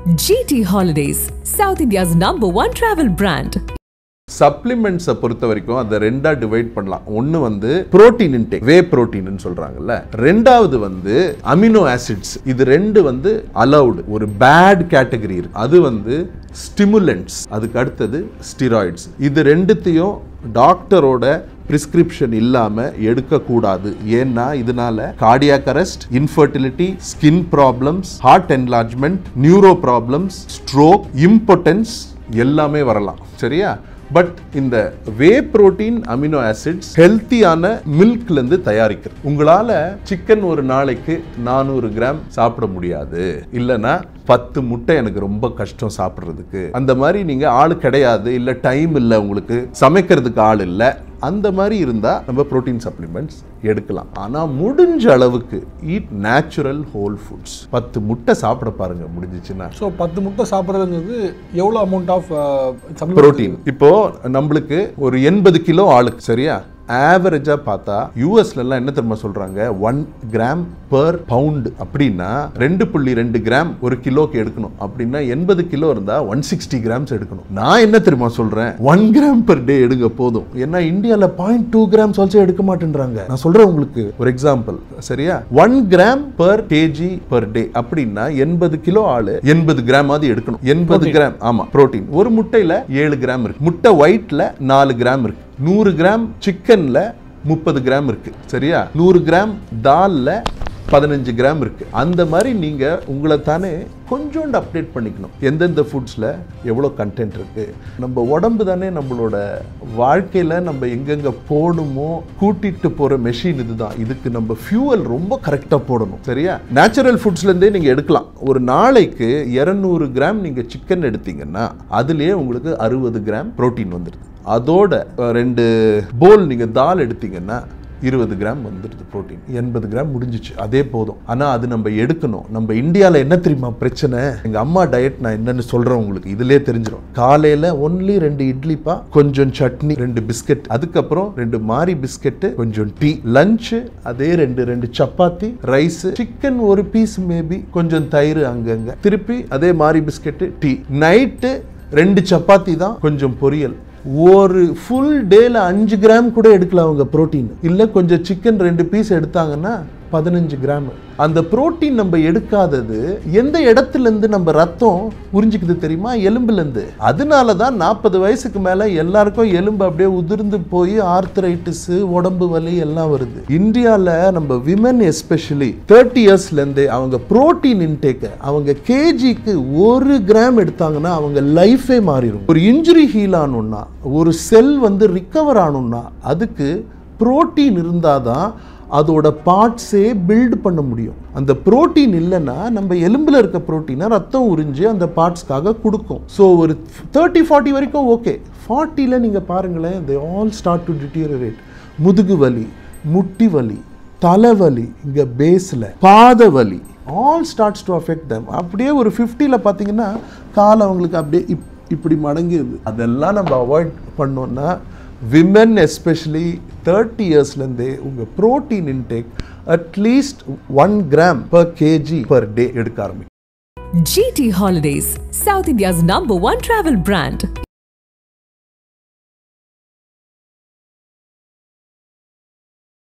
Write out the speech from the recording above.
GT Holidays, South India's number one travel brand. சப்ளிமெண்ட்ஸை பொறுத்த வரைக்கும் அதை ரெண்டா டிவைட் பண்ணலாம் ஒன்று வந்து புரோட்டீன் இன்டேக் வே புரோட்டீன் சொல்றாங்கல்ல ரெண்டாவது வந்து அமினோ ஆசிட்ஸ் இது ரெண்டு வந்து அலௌடு ஒரு பேட் கேட்டகரி இருக்கு அது வந்து ஸ்டிமுலன்ட்ஸ் அதுக்கு அடுத்தது ஸ்டிராய்ட்ஸ் இது ரெண்டுத்தையும் டாக்டரோட பிரிஸ்கிரிப்ஷன் இல்லாம எடுக்கக்கூடாது ஏன்னா இதனால cardiac arrest infertility skin problems heart enlargement neuro problems stroke importance எல்லாமே வரலாம் சரியா பட் இந்த வே புரோட்டீன் அமினோ ஆசிட்ஸ் ஹெல்த்தியான மில்க்ல இருந்து தயாரிக்கிறது உங்களால சிக்கன் ஒரு நாளைக்கு நானூறு கிராம் சாப்பிட முடியாது இல்லைன்னா பத்து முட்டை எனக்கு ரொம்ப கஷ்டம் சாப்பிட்றதுக்கு அந்த மாதிரி நீங்க ஆள் கிடையாது இல்ல டைம் இல்லை உங்களுக்கு சமைக்கிறதுக்கு ஆள் இல்லை அந்த மாதிரி இருந்தா நம்ம புரோட்டீன் சப்ளிமெண்ட்ஸ் எடுக்கலாம் ஆனா முடிஞ்ச அளவுக்கு ஈட் நேச்சுரல் ஹோல் ஃபுட்ஸ் பத்து முட்டை சாப்பிட பாருங்க முடிஞ்சிச்சுன்னா ஸோ பத்து முட்டை சாப்பிட்றதுங்கிறது எவ்வளோ அமௌண்ட் ஆஃப் புரோட்டீன் இப்போ நம்மளுக்கு ஒரு எண்பது கிலோ ஆளுக்கு சரியா ஆவரேஜா பார்த்தா யூஎஸ்ல எல்லாம் என்ன தெரியுமா சொல்றாங்க ஒன் கிராம் பர் பவுண்ட் அப்படின்னா ரெண்டு புள்ளி ரெண்டு கிராம் ஒரு கிலோக்கு எடுக்கணும் அப்படின்னா எண்பது கிலோ இருந்தா ஒன் சிக்ஸ்டி கிராம்ஸ் எடுக்கணும் நான் என்ன தெரியுமா சொல்றேன் ஒன் கிராம் பர் டே எடுங்க போதும் ஏன்னா இந்தியால பாயிண்ட் டூ கிராம்ஸ் ஆல்சோ எடுக்க மாட்டேன்றாங்க நான் சொல்றேன் உங்களுக்கு ஒரு எக்ஸாம்பிள் சரியா one gram per KG per day அப்படின்னா எண்பது கிலோ ஆளு எண்பது கிராம் ஆவது எடுக்கணும் எண்பது கிராம் ஆமா புரோட்டீன் ஒரு முட்டையில ஏழு கிராம் இருக்கு முட்டை ஒயிட்ல நாலு கிராம் இருக்கு நூறு கிராம் சிக்கன்ல முப்பது கிராம் இருக்கு சரியா நூறு கிராம் தால்ல பதினஞ்சு கிராம் இருக்கு அந்த மாதிரி நீங்க உங்களை தானே கொஞ்சோண்டு அப்டேட் பண்ணிக்கணும் எந்தெந்த ஃபுட்ஸ்ல எவ்வளோ கண்டென்ட் இருக்கு நம்ம உடம்பு தானே நம்மளோட வாழ்க்கையில நம்ம எங்கெங்க போகணுமோ கூட்டிட்டு போற மெஷின் இதுதான் இதுக்கு நம்ம ஃபியூவல் ரொம்ப கரெக்டாக போடணும் சரியா நேச்சுரல் ஃபுட்ஸ்லேருந்தே நீங்கள் எடுக்கலாம் ஒரு நாளைக்கு இரநூறு கிராம் நீங்கள் சிக்கன் எடுத்தீங்கன்னா அதுலேயே உங்களுக்கு அறுபது கிராம் புரோட்டீன் வந்துடுது அதோட அஹ், ரெண்டு போல் நீங்கள் தால் எடுத்தீங்கன்னா இருபது கிராம் வந்துடுது புரோட்டீன் எண்பது கிராம் முடிஞ்சிச்சு அதே போதும் ஆனால் அது நம்ம எடுக்கணும் நம்ம இந்தியாவில் என்ன தெரியுமா பிரச்சனை எங்கள் அம்மா டயட் நான் என்னன்னு சொல்கிறேன் உங்களுக்கு இதுலேயே தெரிஞ்சிடும் காலையில் ஒன்லி ரெண்டு இட்லிப்பா கொஞ்சம் சட்னி ரெண்டு பிஸ்கட் அதுக்கப்புறம் ரெண்டு மாரி பிஸ்கெட்டு கொஞ்சம் டீ லஞ்சு அதே ரெண்டு ரெண்டு சப்பாத்தி ரைஸ் சிக்கன் ஒரு பீஸ் மேபி கொஞ்சம் தயிர் அங்கங்க திருப்பி அதே மாரி பிஸ்கெட்டு டீ நைட்டு ரெண்டு சப்பாத்தி தான் கொஞ்சம் பொரியல் ஒரு ஃபுல் டேல அஞ்சு கிராம் கூட எடுக்கலாம் அவங்க புரோட்டீன் இல்லை கொஞ்சம் சிக்கன் ரெண்டு பீஸ் எடுத்தாங்கன்னா பதினஞ்சு கிராம் அந்த புரோட்டீன் நம்ம எடுக்காதது எந்த இடத்துல இருந்து நம்ம ரத்தம் உறிஞ்சிக்குது தெரியுமா எலும்புல இருந்து அதனால தான் நாற்பது வயசுக்கு மேல எல்லாருக்கும் எலும்பு அப்படியே உதிர்ந்து போய் ஆர்த்தரைட்டிஸ் உடம்பு வலி எல்லாம் வருது இந்தியாவில் நம்ம விமன் எஸ்பெஷலி தேர்ட்டி இயர்ஸ்ல இருந்தே அவங்க புரோட்டீன் இன்டேக்கை அவங்க கேஜிக்கு ஒரு கிராம் எடுத்தாங்கன்னா அவங்க லைஃபே மாறிடும் ஒரு இன்ஜுரி ஹீல் ஆகணும்னா ஒரு செல் வந்து ரிக்கவர் ஆகணும்னா அதுக்கு புரோட்டீன் இருந்தாதான் அதோட பார்ட்ஸே பில்ட் பண்ண முடியும் அந்த புரோட்டீன் இல்லைன்னா நம்ம எலும்பில் இருக்க புரோட்டீனை ரத்தம் உறிஞ்சு அந்த பார்ட்ஸ்க்காக கொடுக்கும் ஸோ ஒரு தேர்ட்டி ஃபார்ட்டி வரைக்கும் ஓகே ஃபார்ட்டியில் நீங்கள் பாருங்களேன் they all start to deteriorate முதுகு வலி முட்டி வலி தலைவலி இங்கே பேஸில் பாத வலி all starts to affect them அப்படியே ஒரு ஃபிஃப்டியில் பார்த்தீங்கன்னா கால் அவங்களுக்கு அப்படியே இப் இப்படி மடங்கிடுது அதெல்லாம் நம்ம அவாய்ட் பண்ணோம்னா விமென் எஸ்பெஷலி தேர்ட்டி இயர்ஸ்லேருந்தே உங்கள் protein intake at least one gram per KG per day எடுக்க ஆரம்பிக்கும் GT Holidays, South India's number one travel brand.